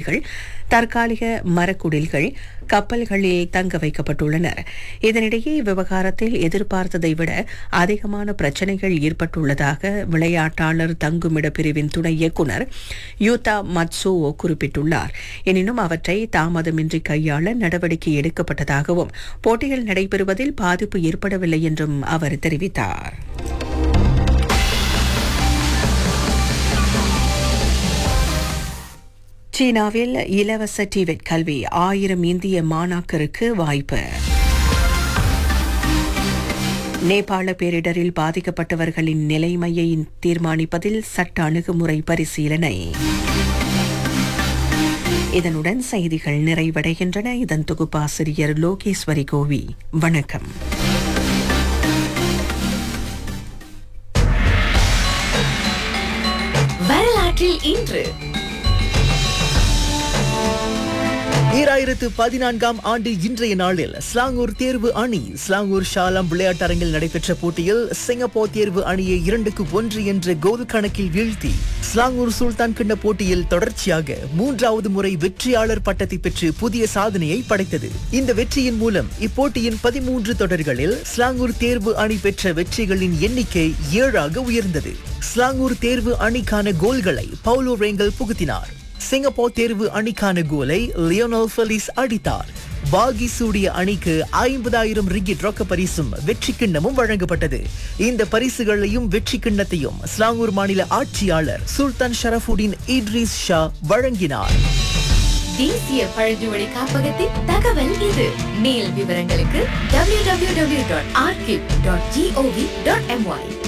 பயணிகள் தற்காலிக மரக்குடில்கள் கப்பல்களில் தங்க வைக்கப்பட்டுள்ளனர் இதனிடையே விவகாரத்தில் எதிர்பார்த்ததை விட அதிகமான பிரச்சனைகள் ஏற்பட்டுள்ளதாக விளையாட்டாளர் தங்குமிட பிரிவின் துணை இயக்குநர் யூதா மட்சோவோ குறிப்பிட்டுள்ளார் எனினும் அவற்றை தாமதமின்றி கையாள நடவடிக்கை எடுக்கப்பட்டதாகவும் போட்டிகள் நடைபெறுவதில் பாதிப்பு ஏற்படவில்லை என்றும் அவர் தெரிவித்தார் சீனாவில் இலவச டிவெட் கல்வி ஆயிரம் இந்திய மாணாக்கருக்கு வாய்ப்பு நேபாள பேரிடரில் பாதிக்கப்பட்டவர்களின் நிலைமையை தீர்மானிப்பதில் சட்ட அணுகுமுறை பரிசீலனை இதனுடன் செய்திகள் நிறைவடைகின்றன இதன் தொகுப்பாசிரியர் லோகேஸ்வரி கோவி வணக்கம் வரலாற்றில் இன்று ஈராயிரத்து பதினான்காம் ஆண்டு இன்றைய நாளில் ஸ்லாங்கூர் தேர்வு அணி ஸ்லாங்கூர் ஷாலாம் விளையாட்டரங்கில் நடைபெற்ற போட்டியில் சிங்கப்பூர் தேர்வு அணியை இரண்டுக்கு ஒன்று என்ற கோல் கணக்கில் வீழ்த்தி ஸ்லாங்கூர் சுல்தான் கிண்ண போட்டியில் தொடர்ச்சியாக மூன்றாவது முறை வெற்றியாளர் பட்டத்தை பெற்று புதிய சாதனையை படைத்தது இந்த வெற்றியின் மூலம் இப்போட்டியின் பதிமூன்று தொடர்களில் ஸ்லாங்கூர் தேர்வு அணி பெற்ற வெற்றிகளின் எண்ணிக்கை ஏழாக உயர்ந்தது ஸ்லாங்கூர் தேர்வு அணிக்கான கோல்களை பவுலோ ரேங்கல் புகுத்தினார் சிங்கப்பூர் தேர்வு அணிக்கான கோலை லியோனல் ஃபெலிஸ் அடித்தார் பாகி சூடிய அணிக்கு ஐம்பதாயிரம் ரிங்கிட் ரொக்க பரிசும் வெற்றி கிண்ணமும் வழங்கப்பட்டது இந்த பரிசுகளையும் வெற்றி கிண்ணத்தையும் ஸ்லாங்கூர் மாநில ஆட்சியாளர் சுல்தான் ஷரஃபுடின் இட்ரிஸ் ஷா வழங்கினார் தேசிய பழங்குடி காப்பகத்தின் தகவல் இது மேல் விவரங்களுக்கு www.archive.gov.my